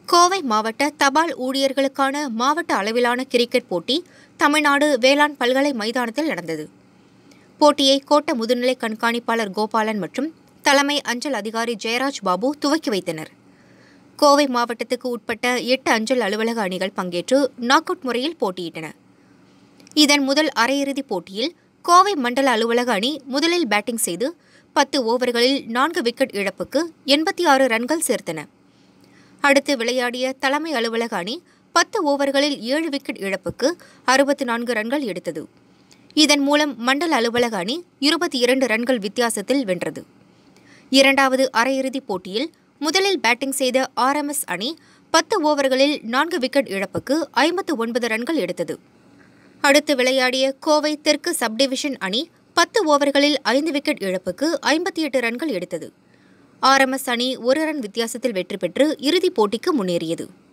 கோவை மாவட்ட தபால் ஊழியர்களுக்கான மாவட்ட அளவிலான கிரிக்கெட் போட்டி தமிழ்நாடு வேளாண் பல்கலை மைதானத்தில் நடந்தது போட்டியை கோட்ட முதுநிலை கண்காணிப்பாளர் கோபாலன் மற்றும் தலைமை அஞ்சல் அதிகாரி ஜெயராஜ் பாபு துவக்கி வைத்தனர் கோவை மாவட்டத்துக்கு உட்பட்ட எட்டு அஞ்சல் அலுவலக அணிகள் பங்கேற்று நாக் அவுட் முறையில் போட்டியிட்டன இதன் முதல் அரையிறுதிப் போட்டியில் கோவை மண்டல அலுவலக அணி முதலில் பேட்டிங் செய்து பத்து ஓவர்களில் நான்கு விக்கெட் இழப்புக்கு எண்பத்தி ஆறு ரன்கள் சேர்த்தன அடுத்து விளையாடிய தலைமை அலுவலக அணி பத்து ஓவர்களில் ஏழு விக்கெட் இழப்புக்கு அறுபத்தி நான்கு ரன்கள் எடுத்தது இதன் மூலம் மண்டல அலுவலக அணி இருபத்தி இரண்டு ரன்கள் வித்தியாசத்தில் வென்றது இரண்டாவது அரையிறுதிப் போட்டியில் முதலில் பேட்டிங் செய்த ஆர்எம்எஸ் அணி பத்து ஓவர்களில் நான்கு விக்கெட் இழப்புக்கு ஐம்பத்து ஒன்பது ரன்கள் எடுத்தது அடுத்து விளையாடிய கோவை தெற்கு சப்டிவிஷன் அணி பத்து ஓவர்களில் ஐந்து விக்கெட் இழப்புக்கு ஐம்பத்தி எட்டு ரன்கள் எடுத்தது ஆர்எம்எஸ் அணி ஒரு ரன் வித்தியாசத்தில் வெற்றி பெற்று இறுதிப் போட்டிக்கு முன்னேறியது